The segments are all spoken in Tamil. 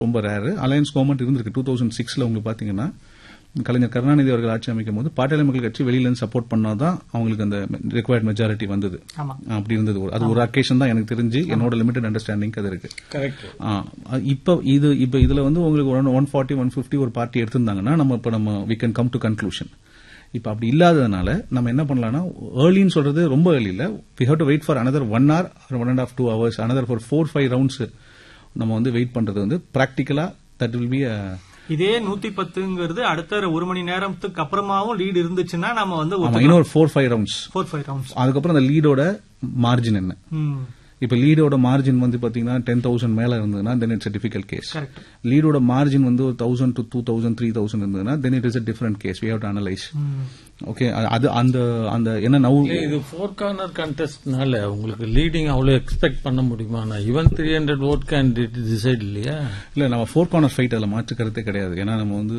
ரொம்ப ரேரு அலையன்ஸ் கவர்மெண்ட் இருந்திருக்கு டூ தௌசண்ட் சிக்ஸ்ல உங்களுக்கு பாத்தீங்கன்னா கலைஞர் கருணாநிதி அவர்கள் ஆட்சி அமைக்கும் போது பாட்டாளி மக்கள் கட்சி வெளியில இருந்து சப்போர்ட் பண்ணாதான் அவங்களுக்கு அந்த ரிக்வயர்ட் மெஜாரிட்டி வந்தது ஆமா அப்படி இருந்தது ஒரு- அது ஒரு அக்கேஷன் தான் எனக்கு தெரிஞ்சு என்னோட லிமிடெட் அண்டர்ஸ்டாண்டிங் அது இருக்கு கரெக்ட் ஆ, இப்ப இது இப்ப இதுல வந்து உங்களுக்கு one one forty one fifty ஒரு பார்ட்டி எடுத்திருந்தாங்கன்னா நம்ம இப்ப நம்ம we can come to conclusion இப்ப அப்படி இல்லாததுனால நம்ம என்ன பண்ணலாம்னா ஏர்லின்னு சொல்றது ரொம்ப ஏர்லி இல்ல we have to wait for another one hour one and half two hours another for four five rounds நம்ம வந்து வெயிட் பண்றது வந்து பிராக்டிக்கலா தட் வில் பி இதே நூத்தி பத்துங்கிறது அடுத்த ஒரு மணி நேரத்துக்கு அப்புறமாவும் லீடு இருந்துச்சுன்னா நம்ம வந்து ஆமா இன்னொரு four five rounds four five rounds அதுக்கப்புறம் அந்த லீடோட மார்ஜின் என்ன இப்ப லீடோட மார்ஜின் வந்து பாத்தீங்கன்னா டென் தௌசண்ட் மேல இருந்ததுன்னா then it's difficult case correct லீடோட மார்ஜின் வந்து ஒரு thousand to two thousand three thousand இருந்ததுன்னா then it is a different case we have to analyse okay அது அந்த அந்த என்ன நவு இது ஃபோர் கார்னர் கண்டெஸ்ட்னால உங்களுக்கு லீடிங் அவ்வளவு எக்ஸ்பெக்ட் பண்ண முடியுமா நான் even three hundred vote candidate decide இல்லையா இல்ல நம்ம ஃபோர் கார்னர் ஃபைட் அதில் மாற்று கருத்தே கிடையாது ஏன்னா நம்ம வந்து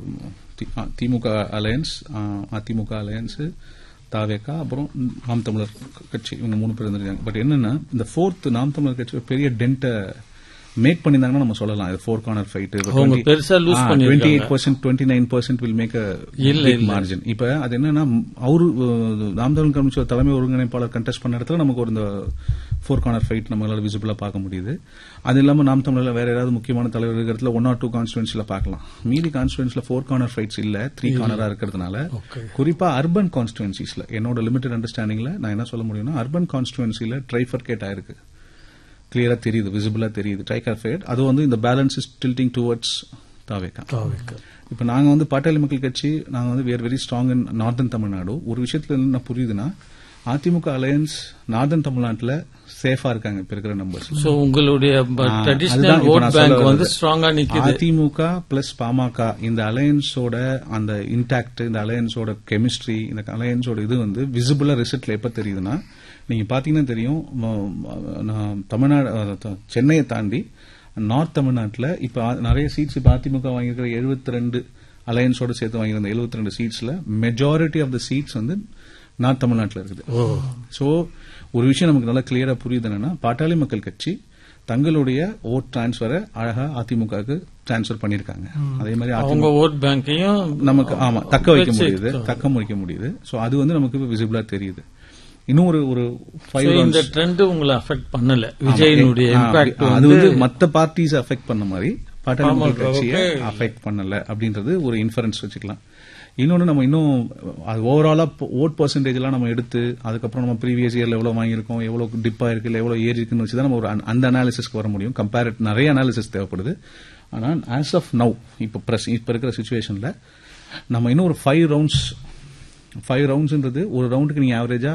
தி- அ- திமுக அலையன்ஸ் அதிமுக அலையன்ஸ் தாவேக்கா அப்புறம் நாம் தமிழர் கட்சி இவங்க மூணு பேர் இருந்திருக்காங்க பட் என்னன்னா இந்த ஃபோர்த் நாம் தமிழர் கட்சி ஒரு பெரிய டென்ட்டை மேக் பண்ணியிருந்தாங்கன்னா நம்ம சொல்லலாம் இது ஃபோர் கார்னர் ஃபைட் அவங்க பெருசா lose டுவெண்ட்டி பண்ணிருக்காங்க. Eight percent twenty nine percent will make இல்ல, இல்ல. மார்ஜின் இப்ப அது என்னன்னா அவரு அஹ், நாம் தமிழ் கமிஷன் தலைமை ஒருங்கிணைப்பாளர் கண்டெஸ்ட் பண்ண இடத்துல நமக்கு ஒரு இந்த ஃபோர் கார்னர் ஃபைட் நம்மளால விசிபிளா பார்க்க முடியுது அது இல்லாம நாம் தமிழ்ல வேற ஏதாவது முக்கியமான தலைவர் இருக்கிறதுல ஒன் ஆர் டூ கான்ஸ்டுவன்சில பார்க்கலாம் மீதி கான்ஸ்டுவன்சில ஃபோர் கார்னர் ஃபைட்ஸ் இல்ல த்ரீ கார்னரா இருக்கிறதுனால Okay. குறிப்பா அர்பன் கான்ஸ்டுவன்சிஸ்ல என்னோட லிமிடெட் அண்டர்ஸ்டாண்டிங்ல நான் என்ன சொல்ல முடியும்னா அர்பன் கான்ஸ்டுவன்சில ட்ரைஃபர்கேட் ஆயிருக்கு கிளியரா தெரியுது விசிபிளா தெரியுது ட்ரைகார்ஃபேட் அது வந்து இந்த பேலன்ஸ் இஸ் டில்டிங் டுவர்ட்ஸ் தாவேக்கா இப்ப நாங்க வந்து பாட்டாளி மக்கள் கட்சி நாங்க வந்து were very strong in northern Tamil Nadu ஒரு விஷயத்துல என்ன புரியுதுன்னா அதிமுக அலையன்ஸ் நார்தன் தமிழ்நாட்டுல சேஃபா இருக்காங்க இப்ப இருக்கிற நம்பர்ஸ் சோ உங்களுடைய ட்ரெடிஷனல் அதுதான் இப்ப ஓட் நான் சொல்ல பேங்க் வந்து வர்றது. ஸ்ட்ராங்கா நிக்குது அதிமுக பிளஸ் பாமக இந்த அலையன்ஸோட அந்த இன்டாக்ட் இந்த அலையன்ஸோட கெமிஸ்ட்ரி இந்த அலையன்ஸோட இது வந்து விசிபிளா ரிசல்ட்ல எப்ப தெரியுதுன்னா நீங்க பாத்தீங்கன்னா தெரியும் ம- ம- நான் தமிழ்நாடு அஹ், த- சென்னையை தாண்டி நார்த் தமிழ்நாட்டுல இப்ப ஆ- நிறைய சீட்ஸ் இப்ப அதிமுக வாங்கியிருக்கிற 72 ரெண்டு அலையன்ஸோட சேர்த்து வாங்கியிருந்த 72 ரெண்டு சீட்ஸ்ல மெஜாரிட்டி ஆஃப் த சீட்ஸ் வந்து நார்த் தமிழ்நாட்டுல இருக்குது சோ ஒரு விஷயம் நமக்கு நல்லா கிளியரா புரியுது என்னன்னா பாட்டாளி மக்கள் கட்சி தங்களுடைய ஓட் டிரான்ஸ்பரை அழகா அதிமுகவுக்கு டிரான்ஸ்பர் பண்ணிருக்காங்க அதே மாதிரி அதிமுக அவங்க ஓட் பேங்கையும் நமக்கு ஆமா தக்க வைக்க வச்சு முடியுது தக்க வைக்க முடியுது சோ அது வந்து நமக்கு விசிபிளா தெரியுது இன்னும் ஒரு ஒரு ஃபைவ் So, இந்த ட்ரெண்ட் உங்களை அஃபெக்ட் பண்ணல விஜயனுடைய இம்பாக்ட் அது வந்து மத்த பார்ட்டிஸ் அஃபெக்ட் பண்ண மாதிரி பாட்டாளி மக்கள் கட்சியை அஃபெக்ட் பண்ணல அப்படின்றது ஒரு இன்ஃபரன்ஸ் வச்சுக்கலாம் இன்னொன்னு நம்ம இன்னும் அது ஓவராலா ஓட் பர்சன்டேஜ் எல்லாம் நம்ம எடுத்து அதுக்கப்புறம் நம்ம ப்ரீவியஸ் இயர்ல எவ்வளவு வாங்கியிருக்கோம் எவ்வளவு டிப் ஆயிருக்கு இல்ல எவ்வளவு ஏறி இருக்குன்னு வச்சு தான் நம்ம ஒரு அந்த- அந்த அனாலிசிஸ்க்கு வர முடியும் கம்பேரிட் நிறைய அனாலிசிஸ் தேவைப்படுது ஆனா ஆஸ் ஆஃப் நவ் இப்ப பிரஸ் இப்ப இருக்கிற சுச்சுவேஷன்ல நம்ம இன்னும் ஒரு ஃபைவ் ரவுண்ட்ஸ் ஃபைவ் ரவுண்ட்ஸ்ன்றது ஒரு ரவுண்டுக்கு நீங்க ஆவரேஜா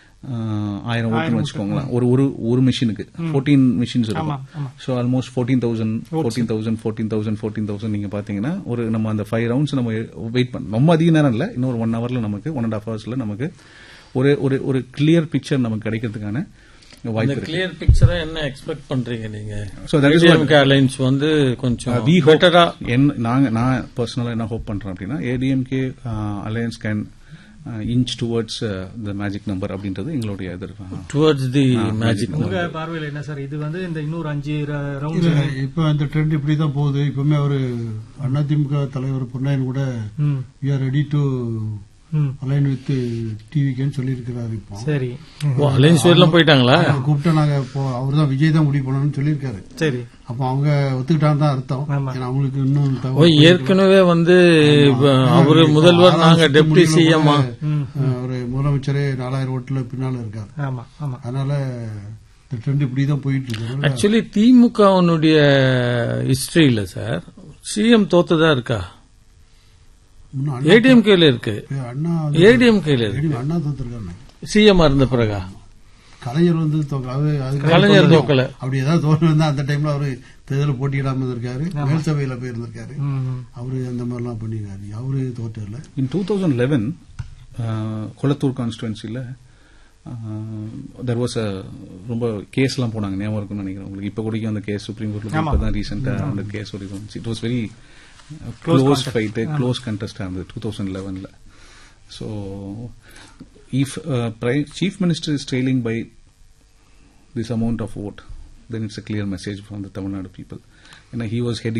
ஆயிரம் ஓட்டுன்னு வச்சுக்கோங்களேன் ஒரு ஒரு ஒரு மிஷினுக்கு ஃபோர்டீன் மிஷின்ஸ் இருக்கும் so almost fourteen thousand fourteen thousand fourteen thousand fourteen thousand நீங்க பாத்தீங்கன்னா ஒரு நம்ம அந்த ஃபைவ் ரவுண்ட்ஸ் நம்ம வெயிட் பண்ண ரொம்ப அதிக நேரம் இல்ல இன்னொரு ஒன் ஹவர்ல நமக்கு ஒன் அண்ட் ஹாஃப் ஹவர்ஸ்ல நமக்கு ஒரு ஒரு ஒரு கிளியர் பிக்சர் நமக்கு கிடைக்கிறதுக்கான இந்த வாய்ப்பு இருக்கு கிளியர் பிக்சரை என்ன எக்ஸ்பெக்ட் பண்றீங்க நீங்க So that is what- alliance வந்து கொஞ்சம் வி ஹோப் பெட்டரா நாங்க நான் பர்சனலா என்ன ஹோப் பண்றேன் அப்படின்னா ADMK alliance can inch towards the magic number அப்படின்றது எங்களுடைய எதிர்ப்பு டுவர்ட்ஸ் தி மேஜிக் உங்க பார்வையில் என்ன சார் இது வந்து இந்த இன்னொரு அஞ்சு ரவுண்ட் இல்ல இப்ப அந்த ட்ரெண்ட் இப்படிதான் போகுது இப்பவுமே அவரு அதிமுக தலைவர் பொன்னாயன் கூட we are ready to align with டிவிக்கேன்னு சொல்லியிருக்கிறாரு இப்போ சரி அலைன்ஸ் வரலாம் போயிட்டாங்களா அவர் கூப்பிட்டு நாங்க இப்போ அவர் தான் விஜய் தான் முடிவு பண்ணணும்னு சொல்லியிருக்காரு சரி அப்போ அவங்க ஒத்துக்கிட்டான்னு தான் அர்த்தம் ஆமா. ஏன்னா அவங்களுக்கு இன்னும் ஓ தகவல் ஏற்கனவே வந்து இப்ப அவரு முதல்வர் நாங்க ஆறாம் டெப்டி சுற்று சிஎம்மா முடிவுல கூட, ஒரு முதலமைச்சரே நாலாயிரம் ஓட்டுல பின்னால இருக்காரு ஆமா ஆமா அதனால இந்த ட்ரெண்ட் இப்படிதான் போயிட்டு இருக்கு அதனால ஆக்சுவலி திமுகவுனுடைய ஹிஸ்டரி இல்ல சார் சிஎம் தோத்ததா இருக்கா முன்ன அண்ணா- ஏடிஎம்கேல இருக்கு அண்ணா ஏடிஎம்கேல இருக்கு ADM அண்ணா தோத்துருக்காங்க சிஎம் இருந்த பிறகா கலைஞர் வந்து தோக்க- அது அதுக்கு கலைஞர் தோக்கல. தோக்கல. அப்படி ஏதாவது தோல்வி இருந்தா அந்த டைம்ல அவரு தேர்தல போட்டியிடாம இருந்திருக்காரு மேல் சபையில போயிருந்திருக்காரு ம். அவரு அந்த மாதிரிலாம் பண்ணிருக்காரு அவரு தோற்றல in two thousand eleven Kolathur கான்ஸ்டுவன்சியில் தெர் வாஸ் அ ரொம்ப கேஸ்லாம் போனாங்க ஞாபகம் இருக்கும்னு நினைக்கிறேன் உங்களுக்கு இப்போ கூட அந்த கேஸ் சுப்ரீம் கோர்ட்ல இப்போ தான் ரீசெண்டாக அந்த கேஸ் ஒரு இருந்துச்சு it was very close fight close கண்டெஸ்டாக இருந்தது டூ தௌசண்ட் லெவனில் so if chief minister is trailing by this amount of vote, then it's a clear message from the Tamil Nadu people. ஏன்னா ஹி வாஸ் ஹெட்டிங்